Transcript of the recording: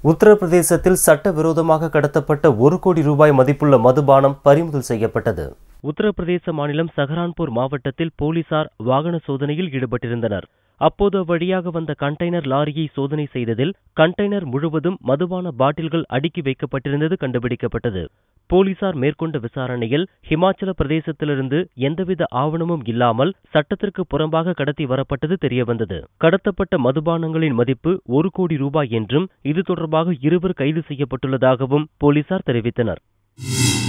உத்தரப்பிரதேசத்தில் சட்டவிரோதமாக கடத்தப்பட்ட ஒரு கோடி ரூபாய் மதிப்புள்ள மதுபானம் பறிமுதல் செய்யப்பட்டது உத்தரப்பிரதேச மாநிலம் சஹரான்பூர் மாவட்டத்தில் போலீசார் வாகன சோதனையில் ஈடுபட்டிருந்தனர் அப்போது வழியாக வந்த கண்டெய்னர் லாரியை சோதனை செய்ததில் கண்டெய்னர் முழுவதும் மதுபான பாட்டில்கள் அடுக்கி வைக்கப்பட்டிருந்தது கண்டுபிடிக்கப்பட்டது போலீசார் மேற்கொண்ட விசாரணையில் ஹிமாச்சல பிரதேசத்திலிருந்து எந்தவித ஆவணமும் இல்லாமல் சட்டத்திற்கு புறம்பாக கடத்தி வரப்பட்டது தெரியவந்தது கடத்தப்பட்ட மதுபானங்களின் மதிப்பு ஒரு கோடி ரூபாய் என்றும் இது தொடர்பாக இருவர் கைது செய்யப்பட்டுள்ளதாகவும் போலீசார் தெரிவித்தனர்